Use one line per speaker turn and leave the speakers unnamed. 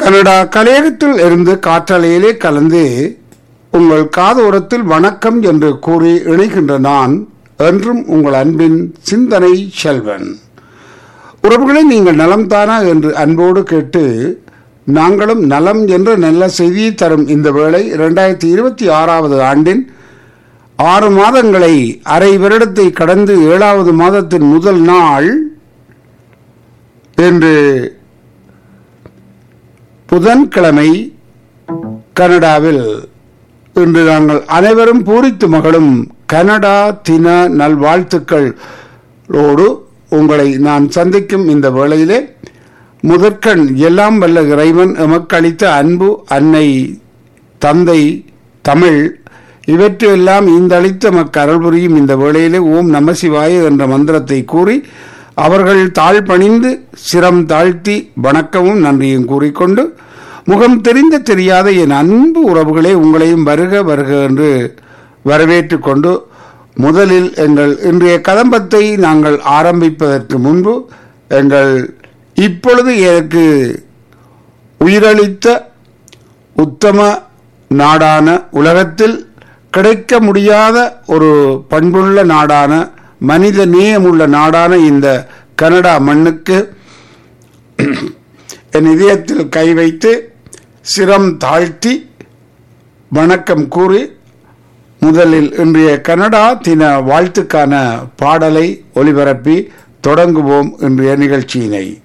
Canada கலையகத்தில் இருந்து காற்றலையிலே கலந்து உங்கள் காதோரத்தில் வணக்கம் என்று கூறி இணைகின்ற நான் என்றும் உங்கள் அன்பின் சிந்தனை செல்வன் உறவுகளை நீங்கள் நலம் தானா என்று அன்போடு கேட்டு நாங்களும் நலம் என்ற நல்ல செய்தியை தரும் இந்த வேளை இரண்டாயிரத்தி இருபத்தி ஆறாவது ஆண்டின் ஆறு மாதங்களை அரை வருடத்தை கடந்து ஏழாவது மாதத்தின் முதல் நாள் என்று புதன்கிழமை கனடாவில் இன்று நாங்கள் அனைவரும் பூரித்து மகளும் கனடா தின நல்வாழ்த்துக்களோடு உங்களை நான் சந்திக்கும் இந்த வேளையிலே முதற்கண் எல்லாம் வல்ல இறைவன் எமக்களித்த அன்பு அன்னை தந்தை தமிழ் இவற்றையெல்லாம் இந்தளித்த மக்கரல் புரியும் இந்த வேளையிலே ஓம் நமசிவாய என்ற மந்திரத்தை கூறி அவர்கள் தாழ் பணிந்து சிரம் தாழ்த்தி வணக்கமும் நன்றியும் கூறிக்கொண்டு முகம் தெரிந்த தெரியாத என் அன்பு உறவுகளே உங்களையும் வருக வருக என்று வரவேற்று கொண்டு முதலில் எங்கள் இன்றைய கதம்பத்தை நாங்கள் ஆரம்பிப்பதற்கு முன்பு எங்கள் இப்பொழுது எனக்கு உயிரளித்த உத்தம நாடான உலகத்தில் கிடைக்க முடியாத ஒரு பண்புள்ள நாடான மனித நேயமுள்ள நாடான இந்த கனடா மண்ணுக்கு என் இதயத்தில் கை வைத்து சிரம் தாழ்த்தி வணக்கம் கூறி முதலில் இன்றைய கனடா தின வாழ்த்துக்கான பாடலை ஒளிபரப்பி தொடங்குவோம் இன்றைய நிகழ்ச்சியினை